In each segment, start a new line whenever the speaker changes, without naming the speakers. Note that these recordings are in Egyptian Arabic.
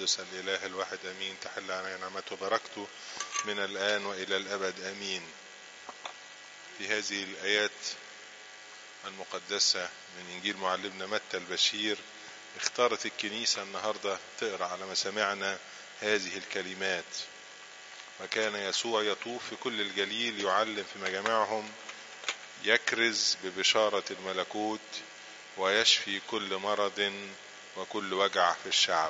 القدس الإله الواحد أمين تحل علينا نعمته وبركته من الآن وإلى الأبد أمين في هذه الآيات المقدسة من إنجيل معلمنا متى البشير اختارت الكنيسة النهاردة تقرأ على مسامعنا هذه الكلمات وكان يسوع يطوف في كل الجليل يعلم في مجامعهم يكرز ببشارة الملكوت ويشفي كل مرض وكل وجع في الشعب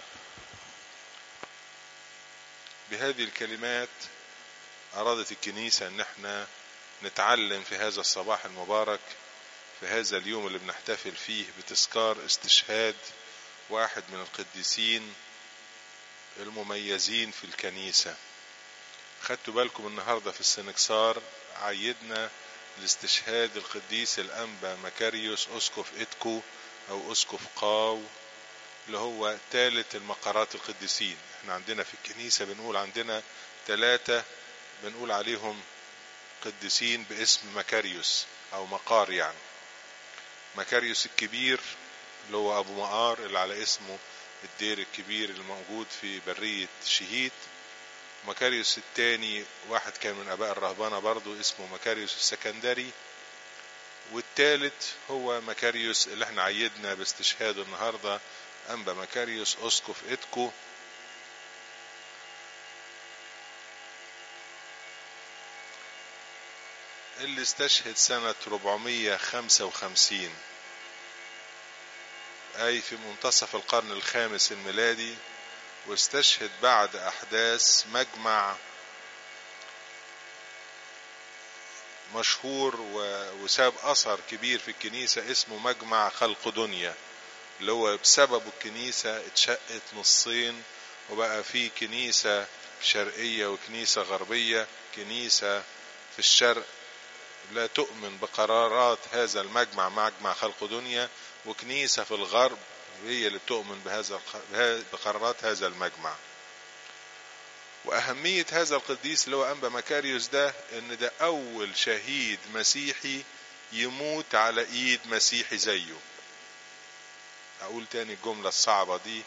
بهذه الكلمات أرادت الكنيسة أن احنا نتعلم في هذا الصباح المبارك في هذا اليوم اللي بنحتفل فيه بتذكار استشهاد واحد من القديسين المميزين في الكنيسة خدتوا بالكم النهاردة في السنكسار عيدنا لاستشهاد القديس الأنبا مكاريوس أسقف إتكو أو أسقف قاو اللي هو ثالث المقارات القديسين احنا عندنا في الكنيسة بنقول عندنا ثلاثة بنقول عليهم قديسين باسم مكاريوس أو مقار يعني مكاريوس الكبير اللي هو أبو مقار اللي على اسمه الدير الكبير الموجود في برية شهيد مكاريوس الثاني واحد كان من اباء الرهبانة برضو اسمه مكاريوس السكندري والثالث هو مكاريوس اللي احنا عيدنا باستشهاده النهاردة انبا مكاريوس اسقف اتكو اللي استشهد سنة 455 أي في منتصف القرن الخامس الميلادي واستشهد بعد أحداث مجمع مشهور وساب أثر كبير في الكنيسة اسمه مجمع خلق دنيا اللي هو بسببه الكنيسة اتشقت نصين وبقى في كنيسة شرقية وكنيسة غربية كنيسة في الشرق لا تؤمن بقرارات هذا المجمع مجمع خلق دنيا وكنيسة في الغرب هي اللي بتؤمن بهذا بقرارات هذا المجمع وأهمية هذا القديس اللي هو أنبا مكاريوس ده إن ده أول شهيد مسيحي يموت على إيد مسيحي زيه أقول تاني الجملة الصعبة دي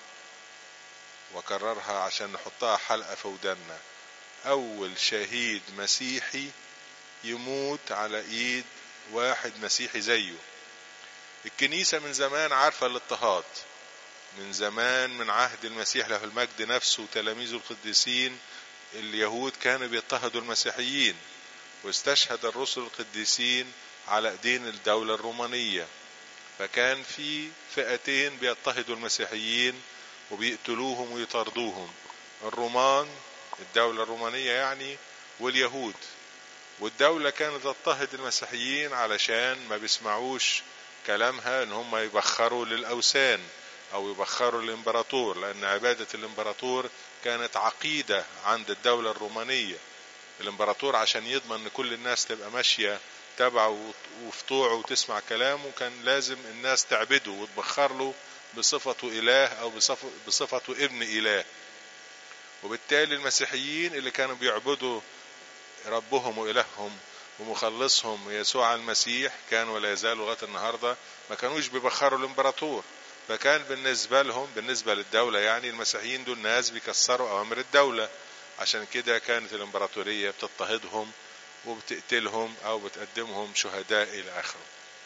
وكررها عشان نحطها حلقة في ودنا أول شهيد مسيحي يموت على إيد واحد مسيحي زيه الكنيسة من زمان عارفة الاضطهاد من زمان من عهد المسيح له المجد نفسه وتلاميذه القديسين اليهود كانوا بيضطهدوا المسيحيين واستشهد الرسل القديسين على ايدين الدولة الرومانية فكان في فئتين بيضطهدوا المسيحيين وبيقتلوهم ويطردوهم الرومان الدولة الرومانية يعني واليهود والدولة كانت تضطهد المسيحيين علشان ما بيسمعوش كلامها ان هم يبخروا للاوثان او يبخروا الامبراطور لان عبادة الامبراطور كانت عقيدة عند الدولة الرومانية الامبراطور عشان يضمن ان كل الناس تبقى ماشية تبعه وفي طوعه وتسمع كلامه كان لازم الناس تعبده وتبخر له بصفته اله او بصفته ابن اله وبالتالي المسيحيين اللي كانوا بيعبدوا ربهم والههم ومخلصهم يسوع المسيح كان ولا يزال لغايه النهارده ما كانوش بيبخروا الامبراطور فكان بالنسبه لهم بالنسبه للدوله يعني المسيحيين دول ناس بيكسروا اوامر الدوله عشان كده كانت الامبراطوريه بتضطهدهم وبتقتلهم او بتقدمهم شهداء الى اخره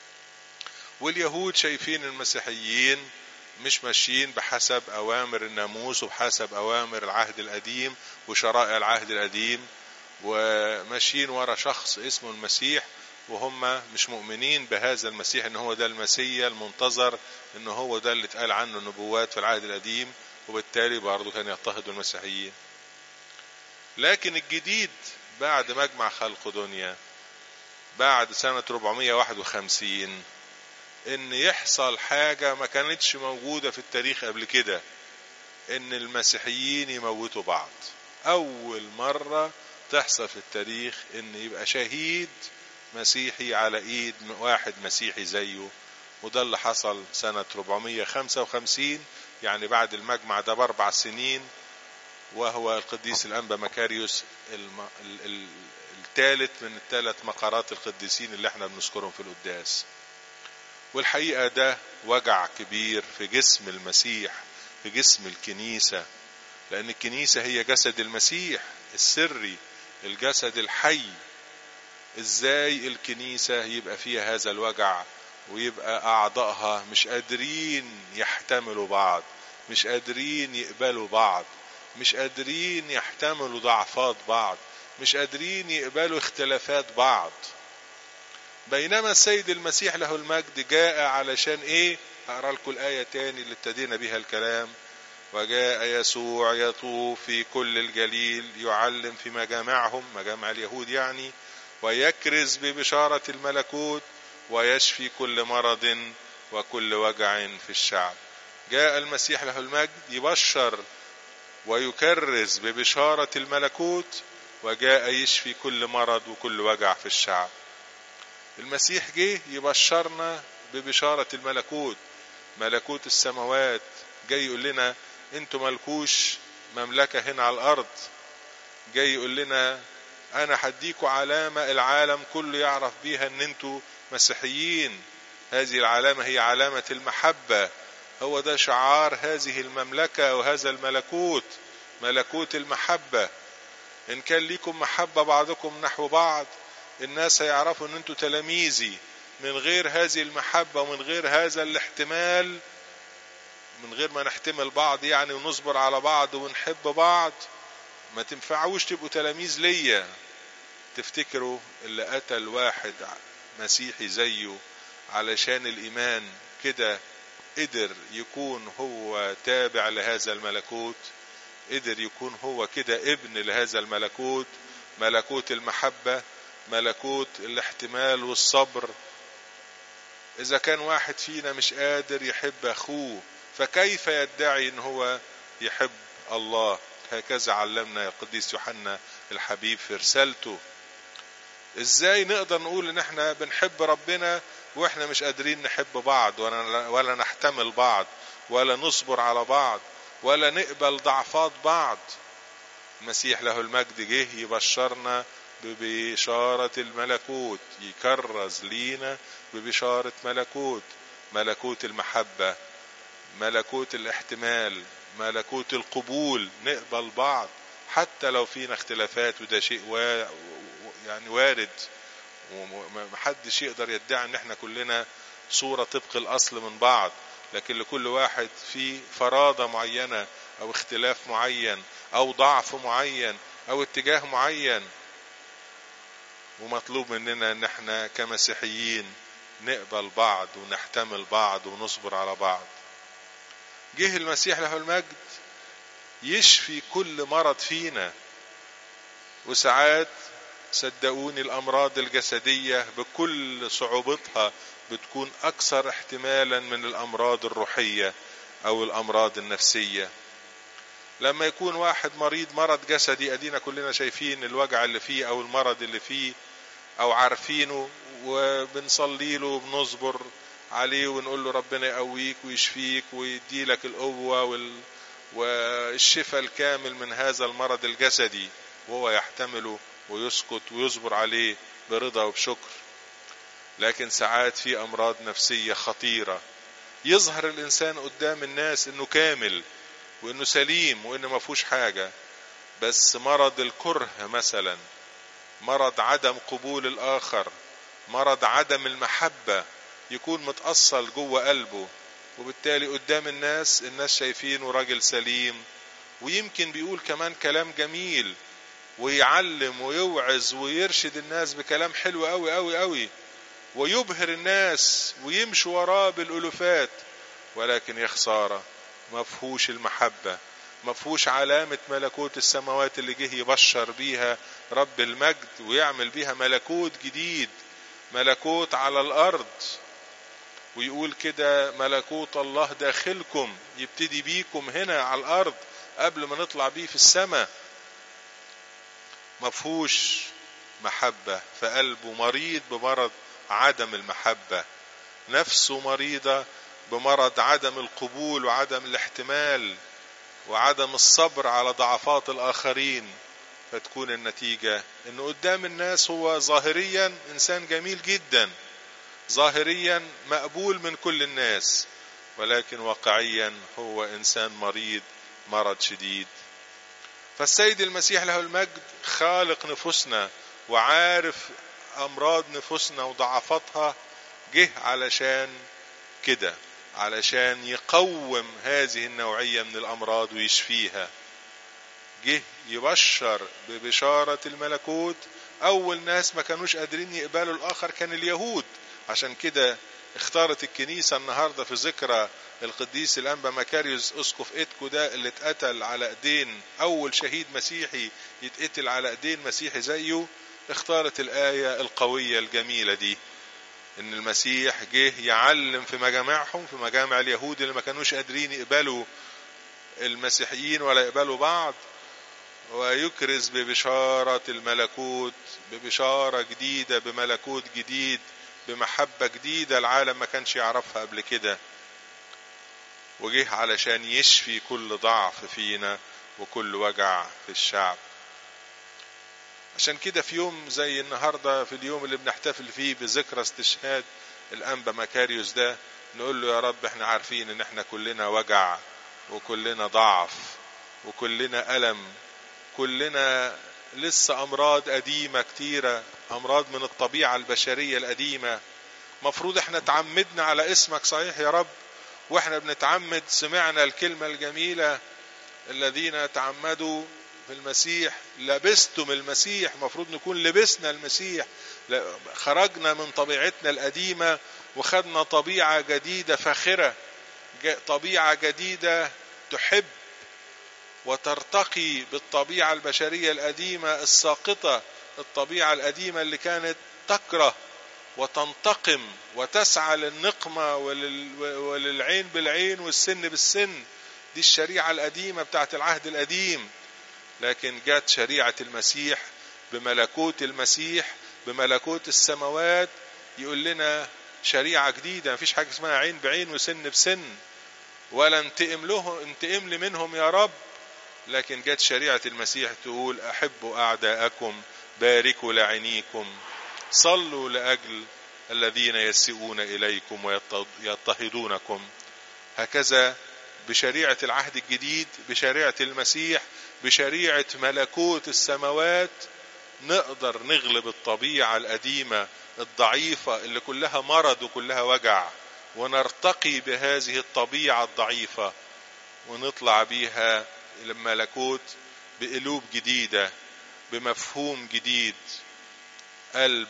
واليهود شايفين المسيحيين مش ماشيين بحسب اوامر الناموس وبحسب اوامر العهد القديم وشرائع العهد القديم وماشيين ورا شخص اسمه المسيح وهم مش مؤمنين بهذا المسيح ان هو ده المسيا المنتظر ان هو ده اللي اتقال عنه النبوات في العهد القديم وبالتالي برضه كان يضطهدوا المسيحيين لكن الجديد بعد مجمع خلق دنيا بعد سنة 451 ان يحصل حاجة ما كانتش موجودة في التاريخ قبل كده ان المسيحيين يموتوا بعض اول مرة تحصل في التاريخ ان يبقى شهيد مسيحي على ايد واحد مسيحي زيه وده اللي حصل سنة 455 يعني بعد المجمع ده باربع سنين وهو القديس الانبا مكاريوس الم... ال... ال... الثالث من الثلاث مقارات القديسين اللي احنا بنذكرهم في القداس والحقيقة ده وجع كبير في جسم المسيح في جسم الكنيسة لأن الكنيسة هي جسد المسيح السري الجسد الحي ازاي الكنيسة يبقى فيها هذا الوجع ويبقى أعضائها مش قادرين يحتملوا بعض مش قادرين يقبلوا بعض مش قادرين يحتملوا ضعفات بعض مش قادرين يقبلوا اختلافات بعض بينما السيد المسيح له المجد جاء علشان ايه اقرا لكم الايه تاني اللي ابتدينا بيها الكلام وجاء يسوع يطوف في كل الجليل يعلم في مجامعهم مجامع اليهود يعني ويكرز ببشاره الملكوت ويشفي كل مرض وكل وجع في الشعب جاء المسيح له المجد يبشر ويكرز ببشاره الملكوت وجاء يشفي كل مرض وكل وجع في الشعب المسيح جه يبشرنا ببشارة الملكوت ملكوت السماوات جاي يقول لنا انتوا ملكوش مملكة هنا على الأرض جاي يقول لنا أنا هديكوا علامة العالم كله يعرف بيها إن انتوا مسيحيين هذه العلامة هي علامة المحبة هو ده شعار هذه المملكة وهذا الملكوت ملكوت المحبة إن كان ليكم محبة بعضكم نحو بعض الناس هيعرفوا ان انتوا تلاميذي من غير هذه المحبة ومن غير هذا الاحتمال من غير ما نحتمل بعض يعني ونصبر على بعض ونحب بعض ما تنفعوش تبقوا تلاميذ ليا تفتكروا اللي قتل واحد مسيحي زيه علشان الإيمان كده قدر يكون هو تابع لهذا الملكوت قدر يكون هو كده ابن لهذا الملكوت ملكوت المحبة ملكوت الاحتمال والصبر إذا كان واحد فينا مش قادر يحب أخوه فكيف يدعي إن هو يحب الله هكذا علمنا القديس يوحنا الحبيب في رسالته ازاي نقدر نقول ان احنا بنحب ربنا واحنا مش قادرين نحب بعض ولا, ولا نحتمل بعض ولا نصبر على بعض ولا نقبل ضعفات بعض المسيح له المجد جه يبشرنا ببشارة الملكوت يكرز لينا ببشارة ملكوت ملكوت المحبة ملكوت الاحتمال ملكوت القبول نقبل بعض حتى لو فينا اختلافات وده شيء وا... يعني وارد ومحدش يقدر يدعي ان احنا كلنا صورة طبق الاصل من بعض لكن لكل واحد في فرادة معينة او اختلاف معين او ضعف معين او اتجاه معين ومطلوب مننا ان احنا كمسيحيين نقبل بعض ونحتمل بعض ونصبر على بعض جه المسيح له المجد يشفي كل مرض فينا وساعات صدقوني الامراض الجسديه بكل صعوبتها بتكون اكثر احتمالا من الامراض الروحيه او الامراض النفسيه لما يكون واحد مريض مرض جسدي ادينا كلنا شايفين الوجع اللي فيه او المرض اللي فيه او عارفينه وبنصلي له وبنصبر عليه ونقول له ربنا يقويك ويشفيك ويديلك القوة وال... والشفاء الكامل من هذا المرض الجسدي وهو يحتمله ويسكت ويصبر عليه برضا وبشكر لكن ساعات في امراض نفسية خطيرة يظهر الانسان قدام الناس انه كامل وانه سليم وانه ما فيهوش حاجة بس مرض الكره مثلا مرض عدم قبول الاخر مرض عدم المحبة يكون متأصل جوه قلبه وبالتالي قدام الناس الناس شايفينه راجل سليم ويمكن بيقول كمان كلام جميل ويعلم ويوعظ ويرشد الناس بكلام حلو قوي قوي قوي ويبهر الناس ويمشي وراه بالالوفات ولكن يا خساره ما فيهوش المحبه ما فيهوش علامه ملكوت السماوات اللي جه يبشر بيها رب المجد ويعمل بيها ملكوت جديد ملكوت على الارض ويقول كده ملكوت الله داخلكم يبتدي بيكم هنا على الارض قبل ما نطلع بيه في السماء مفهوش محبة فقلبه مريض بمرض عدم المحبة نفسه مريضة بمرض عدم القبول وعدم الاحتمال وعدم الصبر على ضعفات الآخرين فتكون النتيجة انه قدام الناس هو ظاهريا انسان جميل جدا ظاهريا مقبول من كل الناس ولكن واقعيا هو انسان مريض مرض شديد فالسيد المسيح له المجد خالق نفوسنا وعارف امراض نفوسنا وضعفاتها جه علشان كده علشان يقوم هذه النوعيه من الامراض ويشفيها جه يبشر ببشاره الملكوت اول ناس ما كانوش قادرين يقبلوا الاخر كان اليهود عشان كده اختارت الكنيسة النهاردة في ذكرى القديس الأنبا مكاريوس أسقف إتكو ده اللي اتقتل على إيدين أول شهيد مسيحي يتقتل على إيدين مسيحي زيه اختارت الآية القوية الجميلة دي إن المسيح جه يعلم في مجامعهم في مجامع اليهود اللي ما كانوش قادرين يقبلوا المسيحيين ولا يقبلوا بعض ويكرز ببشارة الملكوت ببشارة جديدة بملكوت جديد بمحبة جديدة العالم ما كانش يعرفها قبل كده وجه علشان يشفي كل ضعف فينا وكل وجع في الشعب عشان كده في يوم زي النهاردة في اليوم اللي بنحتفل فيه بذكرى استشهاد الأنبا مكاريوس ده نقول له يا رب احنا عارفين ان احنا كلنا وجع وكلنا ضعف وكلنا ألم كلنا لسه أمراض قديمة كتيرة أمراض من الطبيعة البشرية القديمة مفروض احنا تعمدنا على اسمك صحيح يا رب واحنا بنتعمد سمعنا الكلمة الجميلة الذين تعمدوا في المسيح لبستم المسيح مفروض نكون لبسنا المسيح خرجنا من طبيعتنا القديمة وخدنا طبيعة جديدة فاخرة طبيعة جديدة تحب وترتقي بالطبيعة البشرية القديمة الساقطة الطبيعة القديمة اللي كانت تكره وتنتقم وتسعى للنقمة وللعين بالعين والسن بالسن دي الشريعة القديمة بتاعت العهد القديم لكن جت شريعة المسيح بملكوت المسيح بملكوت السماوات يقول لنا شريعة جديدة مفيش حاجة اسمها عين بعين وسن بسن ولا انتقم له انتقم لي منهم يا رب لكن جت شريعة المسيح تقول أحبوا أعداءكم باركوا لعينيكم صلوا لأجل الذين يسيئون إليكم ويضطهدونكم هكذا بشريعة العهد الجديد بشريعة المسيح بشريعة ملكوت السماوات نقدر نغلب الطبيعة القديمة الضعيفة اللي كلها مرض وكلها وجع ونرتقي بهذه الطبيعة الضعيفة ونطلع بيها إلى الملكوت بقلوب جديدة بمفهوم جديد قلب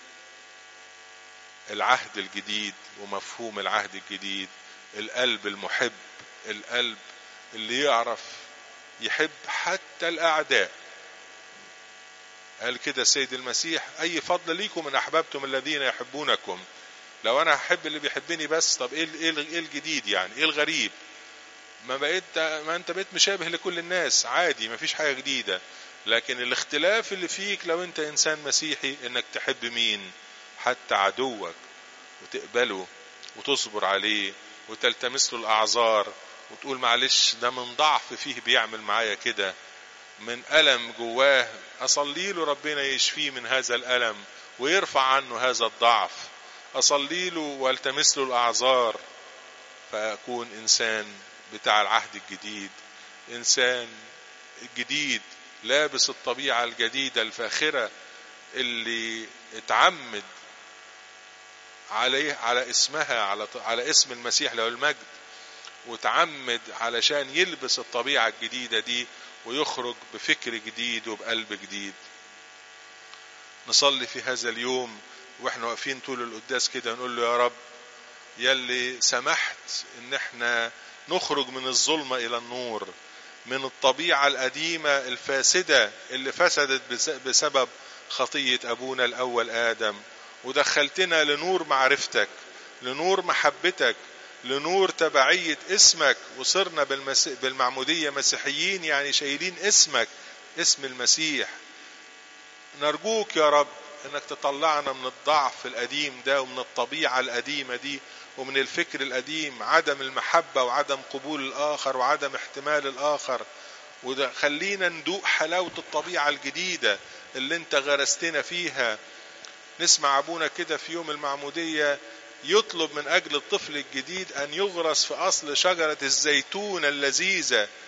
العهد الجديد ومفهوم العهد الجديد القلب المحب القلب اللي يعرف يحب حتى الأعداء قال كده السيد المسيح أي فضل ليكم إن أحببتم الذين يحبونكم لو أنا أحب اللي بيحبني بس طب إيه إيه الجديد يعني إيه الغريب ما بقيت ما أنت بقيت مشابه لكل الناس عادي ما فيش حاجة جديدة لكن الاختلاف اللي فيك لو أنت إنسان مسيحي إنك تحب مين حتى عدوك وتقبله وتصبر عليه وتلتمس له الأعذار وتقول معلش ده من ضعف فيه بيعمل معايا كده من ألم جواه أصلي له ربنا يشفيه من هذا الألم ويرفع عنه هذا الضعف أصلي له والتمس له الأعذار فأكون إنسان بتاع العهد الجديد إنسان جديد لابس الطبيعة الجديدة الفاخرة اللي اتعمد عليه على اسمها على على اسم المسيح له المجد وتعمد علشان يلبس الطبيعة الجديدة دي ويخرج بفكر جديد وبقلب جديد نصلي في هذا اليوم واحنا واقفين طول القداس كده نقول له يا رب يلي سمحت ان احنا نخرج من الظلمة الى النور من الطبيعة القديمة الفاسدة اللي فسدت بسبب خطية ابونا الاول ادم ودخلتنا لنور معرفتك لنور محبتك لنور تبعية اسمك وصرنا بالمس... بالمعمودية مسيحيين يعني شايلين اسمك اسم المسيح نرجوك يا رب انك تطلعنا من الضعف القديم ده ومن الطبيعة القديمة دي ومن الفكر القديم عدم المحبة وعدم قبول الآخر وعدم احتمال الآخر وده خلينا ندوق حلاوة الطبيعة الجديدة اللي انت غرستنا فيها نسمع ابونا كده في يوم المعمودية يطلب من اجل الطفل الجديد ان يغرس في اصل شجرة الزيتون اللذيذة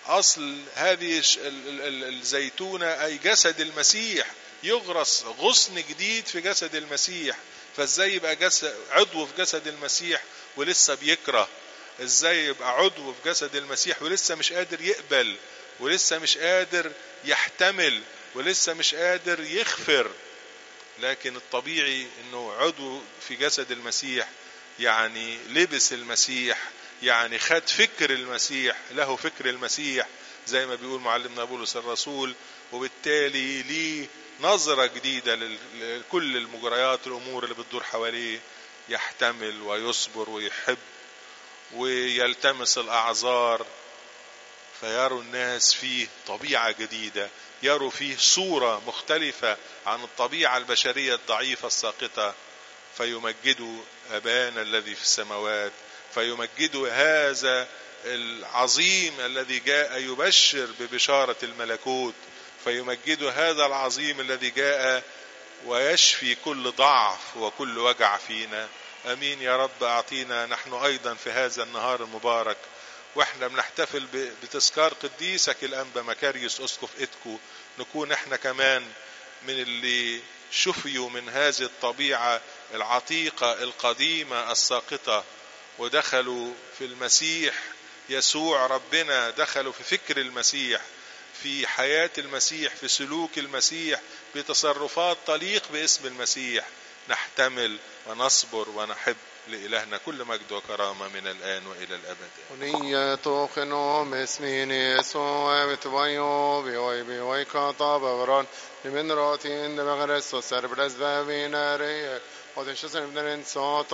أصل هذه الش- ال- ال- ال- الزيتونة أي جسد المسيح يغرس غصن جديد في جسد المسيح فازاي يبقى جسد عضو في جسد المسيح ولسه بيكره ازاي يبقى عضو في جسد المسيح ولسه مش قادر يقبل ولسه مش قادر يحتمل ولسه مش قادر يغفر لكن الطبيعي انه عضو في جسد المسيح يعني لبس المسيح يعني خد فكر المسيح له فكر المسيح زي ما بيقول معلمنا بولس الرسول وبالتالي ليه نظرة جديدة لل- لكل المجريات الأمور اللي بتدور حواليه يحتمل ويصبر ويحب ويلتمس الأعذار فيروا الناس فيه طبيعة جديدة يروا فيه صورة مختلفة عن الطبيعة البشرية الضعيفة الساقطة فيمجدوا أبانا الذي في السماوات فيمجدوا هذا العظيم الذي جاء يبشر ببشارة الملكوت فيمجدوا هذا العظيم الذي جاء ويشفي كل ضعف وكل وجع فينا امين يا رب اعطينا نحن ايضا في هذا النهار المبارك واحنا بنحتفل ب- بتذكار قديسك الانبا مكاريوس اسقف اتكو نكون احنا كمان من اللي شفيوا من هذه الطبيعه العتيقه القديمه الساقطه ودخلوا في المسيح يسوع ربنا دخلوا في فكر المسيح في حياة المسيح في سلوك المسيح بتصرفات تليق باسم المسيح نحتمل ونصبر ونحب لإلهنا كل مجد وكرامة من الآن وإلى الأبد
ونية خنوم اسمين يسوع بتبايو بيوي بيوي كاتا بغران لمن راتين بغرس وسر برز بابين ريه ودشسن ابن الانسان